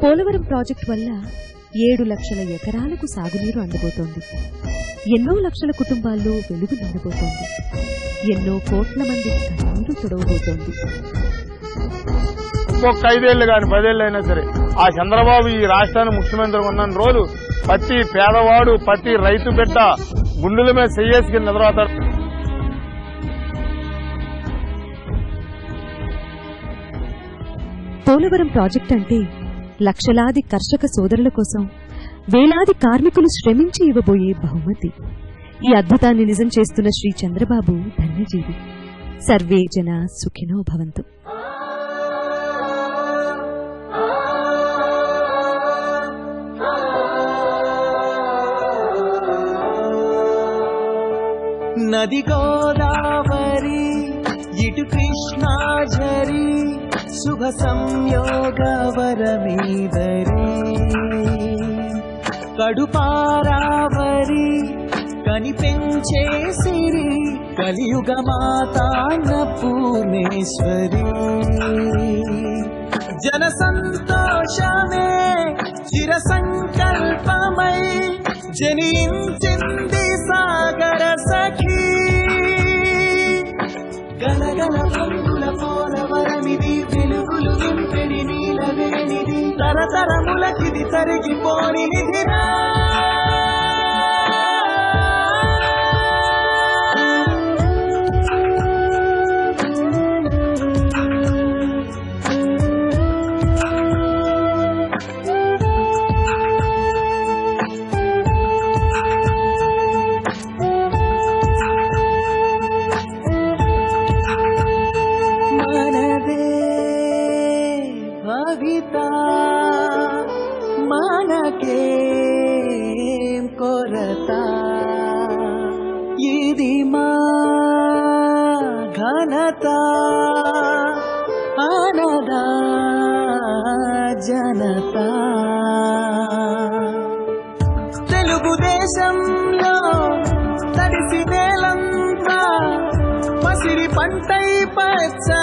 Polavaram project వల్ల ఏడు లక్షల ఎకరాలకు సాగునీరు అందబోతోంది ఎన్నో లక్షల కుటుంబాల్లో వెలుగు నిండబోతోంది ఎన్నో కోట్ల మంది కన్నీరు తొడవబోతోంది ఇంకొక ఐదేళ్లు కానీ పదేళ్ళు అయినా సరే ఆ చంద్రబాబు ఈ రాష్ట్రాన్ని ముఖ్యమంత్రి ఉన్న రోజు ప్రతి పేదవాడు ప్రతి రైతు బిడ్డ గుండెల మీద చెయ్యేసుకుని నిద్రపోతాడు పోలవరం ప్రాజెక్ట్ అంటే లక్షలాది కర్షక సోదరుల కోసం వేలాది కార్మికులు శ్రమించి ఇవ్వబోయే బహుమతి ఈ అద్భుతాన్ని నిజం చేస్తున్న శ్రీ చంద్రబాబు ధన్యజీవి సర్వే జన సుఖినో భవంతు నది గోదావరి ఇటు కృష్ణా ఝరి శుభ సంయోగ వరమీదరి కడుపారావరి కనిపించే సిరి కలియుగ మాతాన్న పూర్ణేశ్వరి జన సంతోషమే చిర సంకల్పమై జనించింది సాగర సఖీ గలగల పంగుల పోలవరమిది వెలుగులు నింపెడి నీలవేణిది తరతరములకిది తరిగిపోని నిధిరా మనదే భవిత మనకేం కొరత ఇది మా ఘనత అనదా జనత తెలుగుదేశంలో తడిసి నేలంతా పసిరి పంటై పచ్చ